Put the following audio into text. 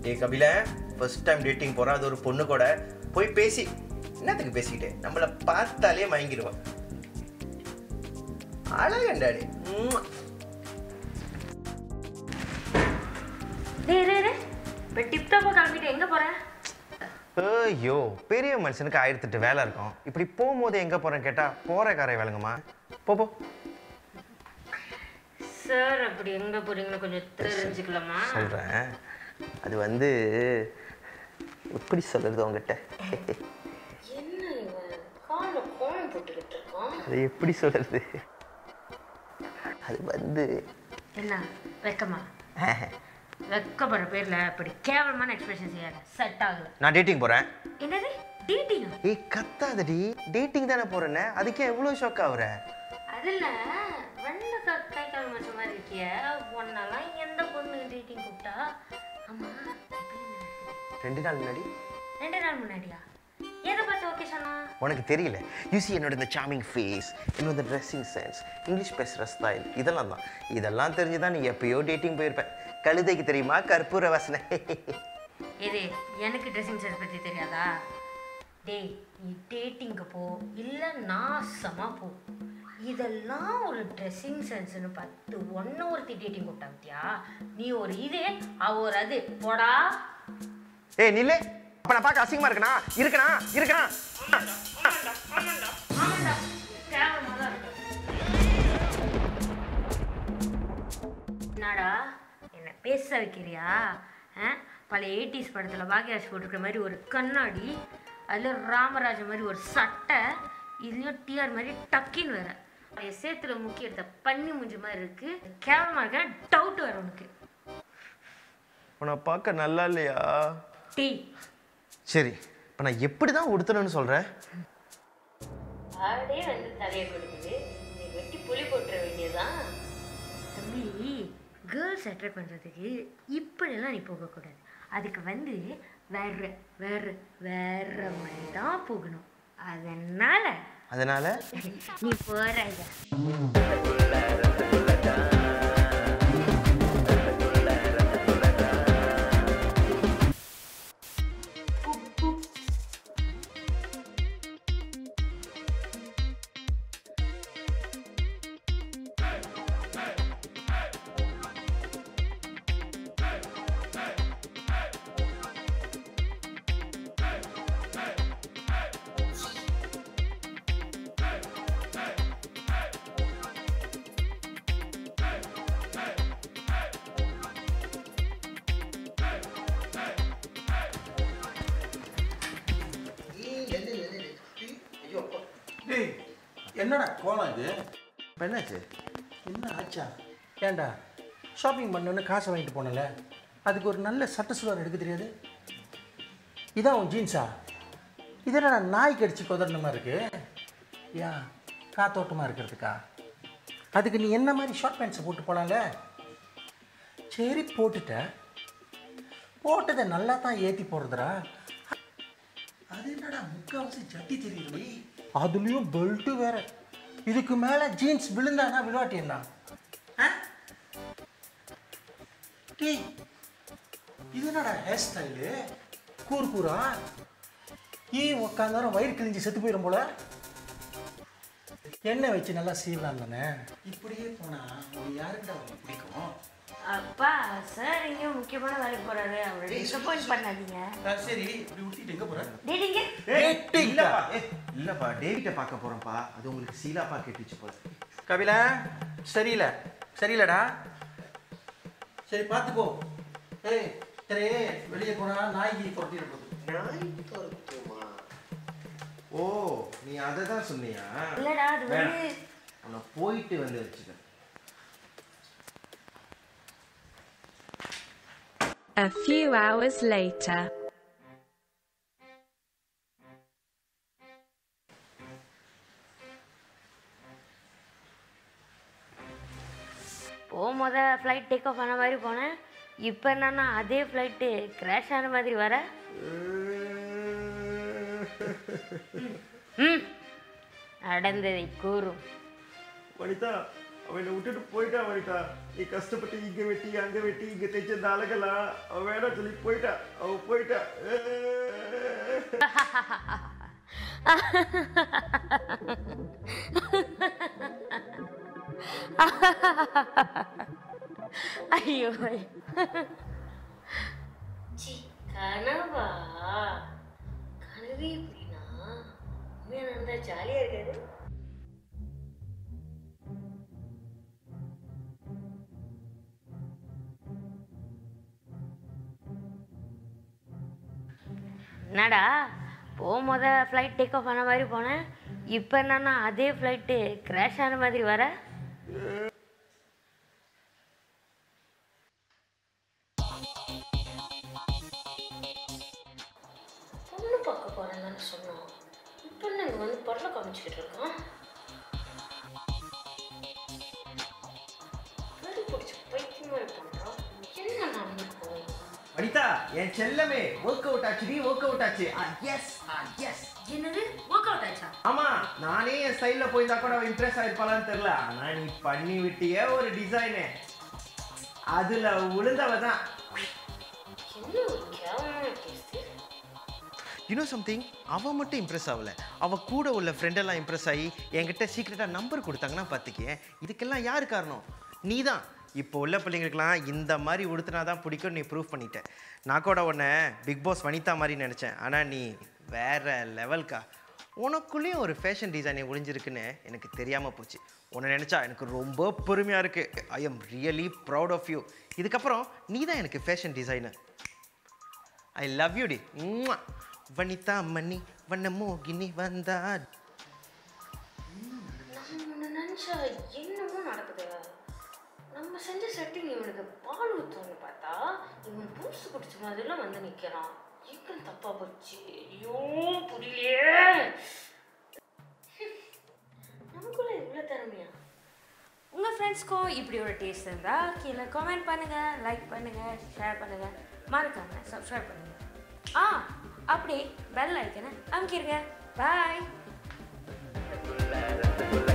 ஏ கபில first time dating போகிறோம் அது ஒரு பொண்ணு கூட போய் பேசி என்னத்துக்கு பேசிக்கிட்டு நம்மளை பார்த்தாலே மயங்கிடுவான் அழகண்டாடி டேய் டேய் டேய் இப்போ டிப்டாப்பாக கிளம்பிட்டு எங்கே போகிறேன் ஐயோ பெரிய மனுஷனுக்கு ஆயிரத்தெட்டு வேலை இருக்கும் இப்படி போகும்போது எங்கே போகிறேன்னு கேட்டால் போகிற காரை வேலைங்கம்மா போ போ சார் அப்படி எங்கே போகிறீங்கன்னு கொஞ்சம் தெரிஞ்சுக்கலாமா சொல்கிறேன் அது வந்து எப்படி சொல்கிறது உங்ககிட்ட என்ன இவன் காலில் கோலம் போட்டுக்கிட்டு இருக்கான் அது எப்படி சொல்கிறது அது வந்து என்ன வெக்கமா வெக்கப்படுற பேரில் அப்படி கேவலமான எக்ஸ்பிரஷன் செய்யாத செட் ஆகல நான் டேட்டிங் போகிறேன் என்னது டீட்டிங் ஏய் கத்தாதடி டேட்டிங் தானே போகிறேன்னு அதுக்கே எவ்வளோ ஷாக் ஆகுற அதில் வெண்ட கை கால் மச்ச மாதிரி இருக்கிய ஒன்னெல்லாம் எந்த பொண்ணு டேட்டிங் கூப்பிட்டா ஆமாம் ரெண்டு நாள் முன்னாடி ரெண்டு நாள் முன்னாடியா எதை பார்த்து ஓகே சொன்னா உனக்கு தெரியல யூசி என்னோட இந்த சாமிங் ஃபேஸ் என்னோட ட்ரெஸ்ஸிங் சென்ஸ் இங்கிலீஷ் பேசுகிற ஸ்டைல் இதெல்லாம் தான் இதெல்லாம் தெரிஞ்சு தான் நீ எப்பயோ டேட்டிங் போயிருப்ப கழுதைக்கு தெரியுமா கற்பூர வாசனை இது எனக்கு ட்ரெஸ்ஸிங் சென்ஸ் பற்றி தெரியாதா டேய் நீ டேட்டிங்க்கு போ இல்லை நாசமாக போ இதெல்லாம் ஒரு ட்ரெஸ்ஸிங் சென்ஸ்னு பார்த்து ஒன்று ஒருத்தி டேட்டிங் கூப்பிட்டா பத்தியா நீ ஒரு இது அவ ஒரு அது போடா ஏய் நில்லே அப்ப நான் பார்க்க அசிங்கமா இருக்கனா இருக்கனா இருக்கனா ஆமாண்டா கேவலமாக தான் இருக்கு என்னடா என்ன பேச வைக்கிறியா ஆ பழைய எயிட்டிஸ் படத்தில் பாக்யராஜ் போட்டிருக்கிற மாதிரி ஒரு கண்ணாடி அதில் ராமராஜ மாதிரி ஒரு சட்டை இதுலேயும் டிஆர் மாதிரி டக்கின்னு வேற பழைய சேத்துல முக்கிய எடுத்த பண்ணி மூஞ்சி மாதிரி இருக்கு கேவலமாக இருக்க டவுட் வர உனக்கு உன்னை பார்க்க நல்லா இல்லையா டீ சரி இப்போ நான் எப்படி தான் உடுத்தணும்னு சொல்கிறேன் ஆடே வந்து தலையை கொடுக்குது நீ வெட்டி புளி போட்டுற வேண்டியதான் தம்பி கேர்ள்ஸ் அட்ராக்ட் பண்ணுறதுக்கு இப்படியெல்லாம் நீ போகக்கூடாது அதுக்கு வந்து வேற வேற வேற மாதிரி தான் போகணும் அதனால அதனால நீ போற டேய் என்னடா கோலம் இது இப்போ என்னாச்சு என்ன ஆச்சா ஏன்டா ஷாப்பிங் பண்ணணுன்னு காசை வாங்கிட்டு போனல அதுக்கு ஒரு நல்ல சட்ட சுவர் எடுக்க தெரியாது இதான் உன் ஜீன்ஸா இது என்னடா நாய் கடிச்சு கொதறின மாதிரி இருக்கு ஏன் காத்தோட்டமாக இருக்கிறதுக்கா அதுக்கு நீ என்ன மாதிரி ஷார்ட் பேண்ட்ஸை போட்டு போகலாம்ல சரி போட்டுட்ட போட்டதை நல்லா தான் ஏற்றி போடுறதுடா அது என்னடா முக்கால்வாசி சட்டி தெரியுது அதுலேயும் பெல்ட்டு வேற இதுக்கு மேலே ஜீன்ஸ் விழுந்தானா விளையாட்டு என்ன ஆ? டேய் இது என்னடா ஹேர் ஸ்டைலு கூர் கூரா ஈ உக்காந்தாரம் வயிறு கிழிஞ்சு செத்து போயிடும் போல எண்ணெய் வச்சு நல்லா சீவலாம் தானே இப்படியே போனா உனக்கு யாருக்குடா உனக்கு பிடிக்கும் அப்பா சார் எங்கேயும் முக்கியமான வேலைக்கு போறாரு அவரை டிசப்பாயிண்ட் பண்ணாதீங்க ஆ, சரி இப்படி ஊட்டிட்டு எங்கே போற டேட்டிங்க இல்லப்பா ஏ, இல்லப்பா டேவிட்ட பார்க்க போறேன்ப்பா அது உங்களுக்கு சீலாப்பா கேட்டுச்சு போல கபிலா சரியில்லை சரியில்லடா சரி பார்த்துக்கோ ஏய் சரி வெளியே போனா நாய்க்கு புரட்டிட போகுது ஓ நீ அதை தான் சொன்னியா இல்லடா அது வந்து உன்னை போயிட்டு வந்து வச்சுக்க A few hours later. போகும்போது ஃப்ளைட் டேக் ஆஃப் ஆன மாதிரி போனேன் இப்போ என்னன்னா அதே ஃப்ளைட்டு கிராஷ் ஆன மாதிரி வர ம் நடந்ததை கூறும் வனிதா அவன் என்னை விட்டுட்டு போயிட்டான் வனிதா நீ கஷ்டப்பட்டு இங்க வெட்டி அங்க வெட்டி இங்க தைச்ச இந்த அழகெல்லாம் அவன் வேணாம் சொல்லி போயிட்டா அவ போயிட்டா ஐயோ சி கனவா கனவே எப்படின்னா உண்மையா நடந்தா ஜாலியா இருக்காது என்னடா போகும்போத ஃப்ளைட் டேக் ஆஃப் ஆன மாதிரி போனேன் இப்போ என்னன்னா அதே ஃப்ளைட்டு கிராஷ் ஆன மாதிரி வர பொண்ணு பார்க்க போகிறேன்னு சொன்னோம் இப்போ என்ன இங்கே வந்து பொருளை காமிச்சிக்கிட்டு இருக்கான் வெடி பிடிச்ச பைத்தியம் மாதிரி பண்ணுறான் என்ன நடந்துருக்கும் வனிதா என் செல்லமே ஒர்க் அவுட் ஆச்சு நீ ஒர்க் அவுட் ஆச்சு எஸ் எஸ் என்னது ஒர்க் அவுட் ஆச்சா ஆமா நானே என் ஸ்டைல்ல போயிருந்தா கூட அவ இம்ப்ரெஸ் ஆயிருப்பாளான்னு தெரியல ஆனா நீ பண்ணி விட்டிய ஒரு டிசைனு அதுல உளுந்தவ தான் என்ன ஒரு கேவலமான டேஸ்ட்டு யூனோ சம்திங் அவ மட்டும் இம்ப்ரெஸ் ஆகல அவ கூட உள்ள ஃப்ரெண்டெல்லாம் இம்ப்ரெஸ் ஆகி என்கிட்ட சீக்கிரட்டாக நம்பர் கொடுத்தாங்கன்னா பார்த்துக்க இதுக்கெல்லாம் யார் காரணம் நீ தான் இப்போ உள்ள பிள்ளைங்களுக்குலாம் இந்த மாதிரி உடுத்தினா தான் பிடிக்கும் நீ ப்ரூவ் பண்ணிட்ட நான் கூட உன்னை பிக் பாஸ் வனிதா மாதிரி நினச்சேன் ஆனால் நீ வேற லெவல்க்கா உனக்குள்ளேயும் ஒரு ஃபேஷன் டிசைனிங் ஒளிஞ்சிருக்குன்னு எனக்கு தெரியாமல் போச்சு உன்னை நினச்சா எனக்கு ரொம்ப பெருமையாக இருக்குது I am really proud of you இதுக்கப்புறம் நீ தான் எனக்கு fashion designer I love you டி வனிதா மணி வண்ண மோகினி வந்தா நம்ம ஒன்று நினச்சா என்னமோ நடக்குது நம்ம செஞ்ச செட்டிங் இவனுக்கு பால் ஊற்றுவோன்னு பார்த்தா இவன் பூசு குடிச்ச மாதிரிலாம் வந்து நிற்கிறான் எங்கே தப்பா போச்சு ஐயோ புரியலையே நமக்குள்ள இவ்வளோ திறமையா உங்கள் ஃப்ரெண்ட்ஸ்க்கும் இப்படி ஒரு டேஸ்ட் இருந்தால் கீழே கமெண்ட் பண்ணுங்கள் லைக் பண்ணுங்கள் ஷேர் பண்ணுங்கள் மறக்காம சப்ஸ்கிரைப் பண்ணுங்கள் ஆ அப்படி பெல் ஐக்கனை அமுக்கிடுங்க பாய்